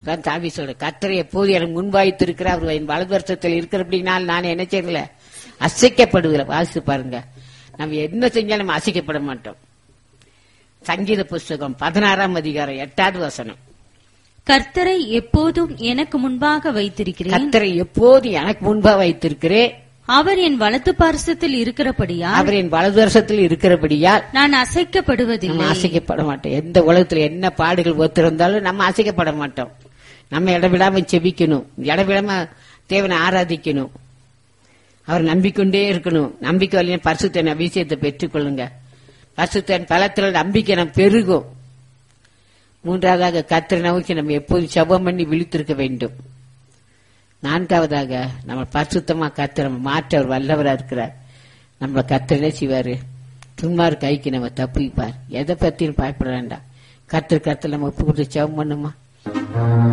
தான் தாவி சொல்ற கத்தரை எப்போது எனக்கு முன்வாய்த்திருக்கிற அவர் என் வலது வருஷத்தில் இருக்கிறபடினால் நான் என்ன செய்யல அசைக்கப்படுகிற வாசித்து பாருங்க நம்ம என்ன செஞ்சாலும் நம்ம அசைக்கப்பட மாட்டோம் சங்கீத புஸ்தகம் பதினாறாம் அதிகாரம் எட்டாவது வசனம் கர்த்தரை எப்போதும் எனக்கு முன்பாக வைத்திருக்கிறேன் கத்தரை எப்போது எனக்கு முன்பா வைத்திருக்கிறேன் அவர் என் வலது பார்சத்தில் இருக்கிறபடியால் அவர் என் வலது வருஷத்தில் இருக்கிறபடியால் நான் அசைக்கப்படுவதில்லை நம்ம அசைக்கப்பட மாட்டோம் எந்த உலகத்துல என்ன பாடுகள் ஒத்திருந்தாலும் நம்ம அசைக்கப்பட மாட்டோம் நம்ம இடவிடாம செபிக்கணும் இடவிடாம தேவனை ஆராதிக்கணும் அவர் நம்பிக்கொண்டே இருக்கணும் நம்பிக்கை வழியா பரிசுத்தன் அபிஷேகத்தை பெற்றுக்கொள்ளுங்க பரிசுத்தன் பலத்தில் நம்பிக்கை நம்ம பெருகும் மூன்றாவதாக கத்திர நோக்கி நம்ம எப்போதும் செபம் பண்ணி விழித்திருக்க வேண்டும் நான்காவதாக நம்ம பரிசுத்தமா கத்திர மாற்ற அவர் வல்லவரா இருக்கிறார் நம்ம கத்திரனே செய்வாரு துன்மார் கைக்கு நம்ம தப்பிப்பார் எதை பத்தியும் பயப்பட வேண்டாம் கத்திர கத்திர நம்ம ஒப்பு கொடுத்து செபம் பண்ணுமா